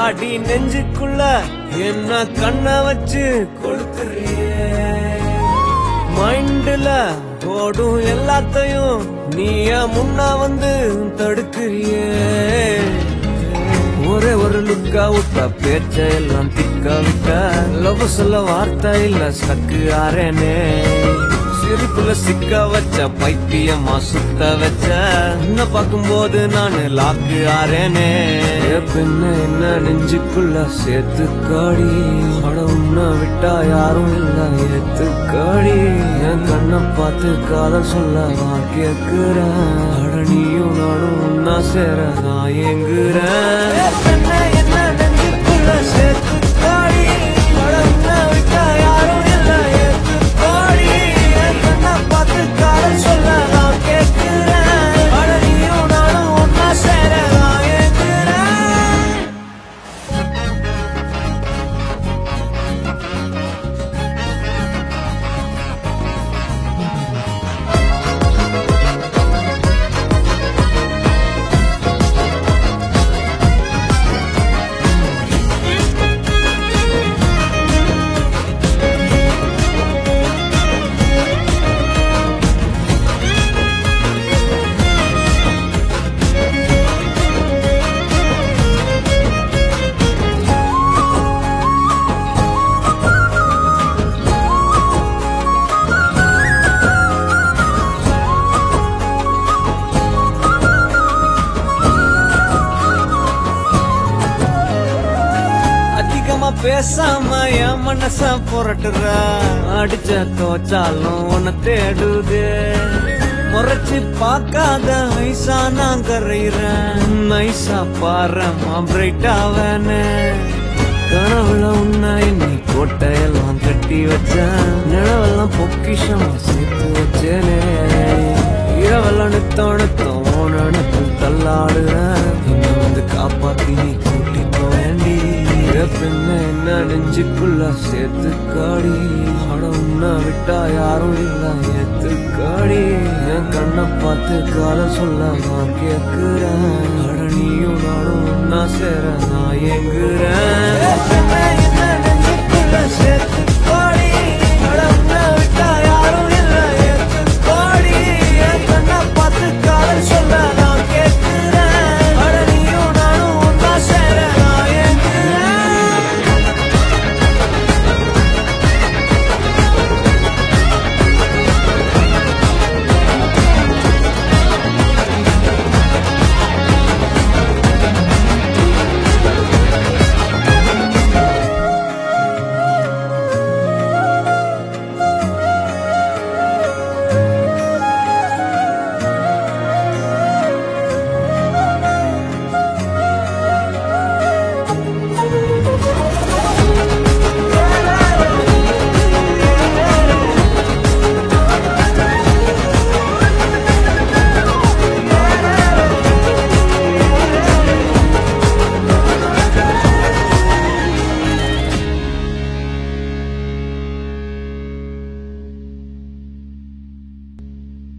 அடி நெஞ்சுக்குள்ள என்ன கண்ண வச்சு கொளுத்துறியே மைண்டுல ஓடும் எல்லாத்தையும் நீயா முன்னா வந்து தடுக்கிறியே ஒரே ஒரு லுக்கா விட்டா பேச்ச எல்லாம் திக்கா விட்டா லவ் சொல்ல வார்த்தை இல்ல சக்கு ஆறேனே சிரிப்புல சிக்க வச்ச பைத்தியமா சுத்த வச்ச என்ன பார்க்கும்போது நானு லாக்கு ஆறேனே பின்ன என்ன நெஞ்சுக்குள்ள சேர்த்து காடி அட உன்னை விட்டா யாரும் இல்ல ஏத்து காடி என் கண்ணை பார்த்து காதல் சொல்ல நான் கேக்குறேன் அட நீயும் நானும் ஒன்னா சேர நான் ஏங்குறேன் என்ன நெஞ்சுக்குள்ள சேர்த்து காடி அட உன்னை விட்டா யாரும் இல்ல ஏத்து காடி என் கண்ணை பார்த்து காதல் சொல்ல நான் கேக்குறேன் அட நீயும் நானும் ஒன்னா சேர நான் ஏங்குறேன் அதிகமா பேசாம என் மனச புரட்டுற அடிச்ச தோச்சாலும் உன்னை தேடுது முறைச்சு பார்க்காத ஐசா நான் கரையிறேன் நைசா பாரமா பிரைட்டாவனே கனவுல உன்னை நீ கோட்டையெல்லாம் கட்டி வச்சேன் நிலவெல்லாம் பொக்கிஷமா சேர்த்து வச்சேனே இரவெல்லாம் நித்தோணத்தோம் நினைப்பு தள்ளாடுறேன் இன்னும் வந்து காப்பாத்தி நீ கூட்டிட்டு வேண்டி பின்ன என்ன நெஞ்சுக்குள்ள சேர்த்து காடி அட உன்னை விட்டா யாரும் இல்ல ஏத்து காடி என் கண்ணை பார்த்து காதல் சொல்ல நான் கேக்குறேன் அட நீயும் நானும் ஒன்னா சேர நான் ஏங்குறேன்